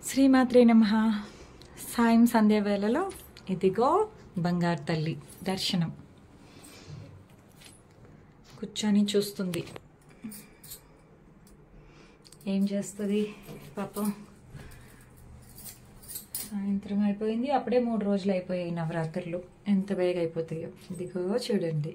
శ్రీమాత్రే నమ సాయం సంధ్య వేళలో ఇదిగో బంగారు తల్లి దర్శనం కూర్చొని చూస్తుంది ఏం చేస్తుంది పాపం సాయంత్రం అయిపోయింది అప్పుడే మూడు రోజులు అయిపోయాయి నవరాత్రులు ఎంత బేగా అయిపోతాయో ఇదిగో చూడండి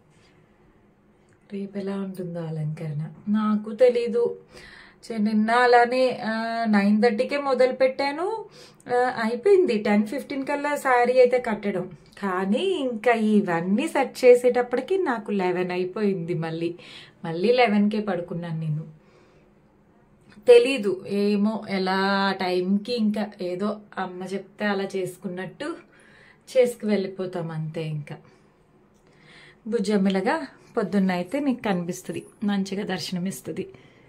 రేపు ఎలా ఉంటుందో అలంకరణ నాకు తెలీదు చే- నిన్న అలానే నైన్ థర్టీకే మొదలు పెట్టాను ఆ, అయిపోయింది టెన్ ఫిఫ్టీన్ కల్లా శారీ అయితే కట్టడం కానీ ఇంకా ఇవన్నీ సెట్ చేసేటప్పటికి నాకు లెవెన్ అయిపోయింది మళ్ళీ మళ్ళీ లెవెన్కే పడుకున్నాను నేను తెలీదు ఏమో ఎలా టైంకి ఇంకా ఏదో అమ్మ చెప్తే అలా చేసుకున్నట్టు చేసుకు వెళ్ళిపోతాం అంతే ఇంకా భుజమ్మిలగా పొద్దున్న అయితే మీకు కనిపిస్తుంది మంచిగా దర్శనమిస్తుంది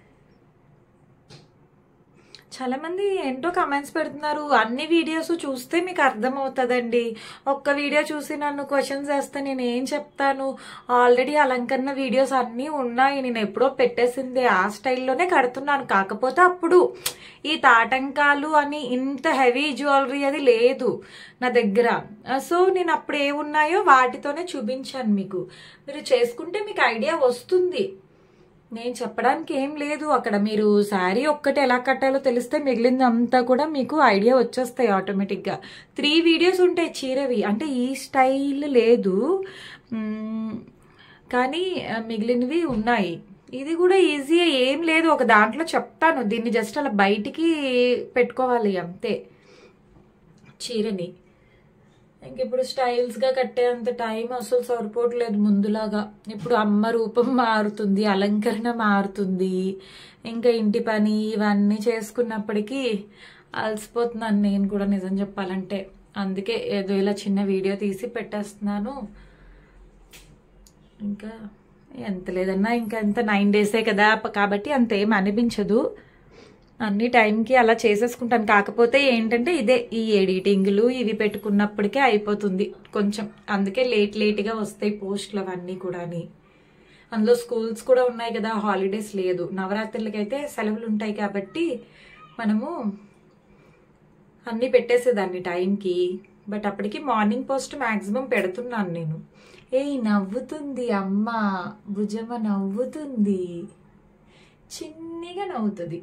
చాలా మంది ఏంటో కమెంట్స్ పెడుతున్నారు అన్ని వీడియోస్ చూస్తే మీకు అర్థమవుతుందండి ఒక్క వీడియో చూసి నన్ను క్వశ్చన్స్ వేస్తే నేను ఏం చెప్తాను ఆల్రెడీ అలంకరణ వీడియోస్ అన్నీ ఉన్నాయి నేను ఎప్పుడో పెట్టేసింది ఆ స్టైల్లోనే కడుతున్నాను కాకపోతే అప్పుడు ఈ తాటంకాలు అని ఇంత హెవీ జ్యువెలరీ అది లేదు నా దగ్గర సో నేను అప్పుడు ఏ ఉన్నాయో వాటితోనే చూపించాను మీకు మీరు చేసుకుంటే మీకు ఐడియా వస్తుంది నేను చెప్పడానికి ఏం లేదు అక్కడ మీరు శారీ ఒక్కటి ఎలా కట్టాలో తెలిస్తే మిగిలింది అంతా కూడా మీకు ఐడియా వచ్చేస్తాయి ఆటోమేటిక్గా త్రీ వీడియోస్ ఉంటాయి చీరవి అంటే ఈ స్టైల్ లేదు మ్మ్, కానీ ఆ, మిగిలినవి ఉన్నాయి ఇది కూడా ఈజీ ఏం లేదు ఒక దాంట్లో చెప్తాను దీన్ని జస్ట్ అలా బయటికి పెట్టుకోవాలి అంతే చీరని ఇంక ఇప్పుడు స్టైల్స్గా కట్టేంత టైం అసలు సరిపోవట్లేదు ముందులాగా ఇప్పుడు అమ్మ రూపం మారుతుంది అలంకరణ మారుతుంది ఇంకా ఇంటి పని ఇవన్నీ చేసుకున్నప్పటికీ అలసిపోతున్నాను నేను కూడా నిజం చెప్పాలంటే అందుకే ఏదో ఇలా చిన్న వీడియో తీసి పెట్టేస్తున్నాను ఇంకా ఎంత లేదన్నా ఇంకా ఎంత నైన్ డేసే కదా ప- కాబట్టి అంత ఏం అనిపించదు అన్ని టైంకి అలా చేసేసుకుంటాను కాకపోతే ఏంటంటే ఇదే ఈ ఎడిటింగ్లు ఇవి పెట్టుకున్నప్పటికే అయిపోతుంది కొంచెం అందుకే లేట్ లేట్గా వస్తాయి పోస్టులు అవన్నీ కూడాని అందులో స్కూల్స్ కూడా ఉన్నాయి కదా హాలిడేస్ లేదు నవరాత్రులకైతే సెలవులు ఉంటాయి కాబట్టి మనము అన్నీ పెట్టేసేదాన్ని టైంకి బట్ అప్పటికి మార్నింగ్ పోస్ట్ మ్యాక్సిమం పెడుతున్నాను నేను ఏయ్ నవ్వుతుంది అమ్మ భుజమ్మ నవ్వుతుంది చిన్నగా నవ్వుతుంది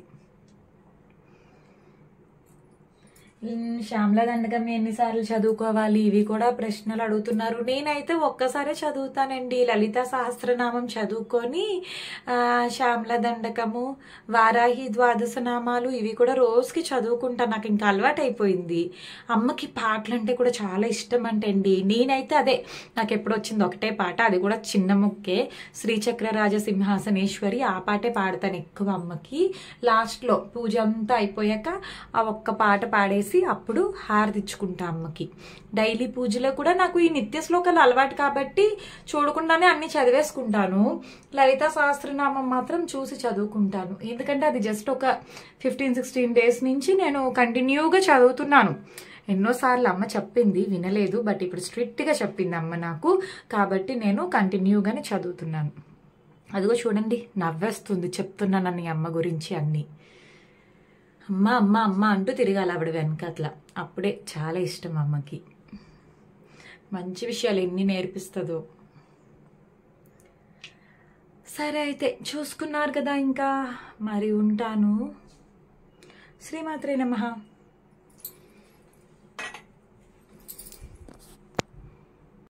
ఉమ్, శ్యామల దండకం ఎన్నిసార్లు చదువుకోవాలి ఇవి కూడా ప్రశ్నలు అడుగుతున్నారు నేనైతే ఒక్కసారే చదువుతానండి లలిత సహస్రనామం చదువుకొని ఆ, శ్యామల దండకము వారాహి ద్వాదశ నామాలు ఇవి కూడా రోజుకి చదువుకుంటాను నాకు ఇంకా అలవాటు అయిపోయింది అమ్మకి పాటలు అంటే కూడా చాలా ఇష్టం అంటండి నేనైతే అదే నాకు ఎప్పుడు వచ్చింది ఒకటే పాట అది కూడా చిన్న ముక్కే శ్రీచక్ర రాజ సింహాసనేశ్వరి ఆ పాటే పాడతాను ఎక్కువ అమ్మకి లాస్ట్లో పూజ అంతా అయిపోయాక ఆ ఒక్క పాట పాడేసి అప్పుడు హారతిచ్చుకుంటా అమ్మకి డైలీ పూజలో కూడా నాకు ఈ నిత్య శ్లోకాలు అలవాటు కాబట్టి చూడకుండానే అన్ని చదివేసుకుంటాను లలిత సహస్రనామం మాత్రం చూసి చదువుకుంటాను ఎందుకంటే అది జస్ట్ ఒక ఫిఫ్టీన్ సిక్స్టీన్ డేస్ నుంచి నేను కంటిన్యూగా చదువుతున్నాను ఎన్నోసార్లు అమ్మ చెప్పింది వినలేదు బట్ ఇప్పుడు స్ట్రిక్ట్గా చెప్పింది అమ్మ నాకు కాబట్టి నేను కంటిన్యూగానే చదువుతున్నాను అదిగో చూడండి నవ్వేస్తుంది చెప్తున్నానని అమ్మ గురించి అన్నీ అమ్మ అమ్మ అమ్మ అంటూ తిరగాలి ఆవిడ వెనకట్ల అప్పుడే చాలా ఇష్టం అమ్మకి మంచి విషయాలు ఎన్ని నేర్పిస్తుందో సరే అయితే చూసుకున్నారు కదా ఇంకా మరి ఉంటాను శ్రీమాత్రే నమః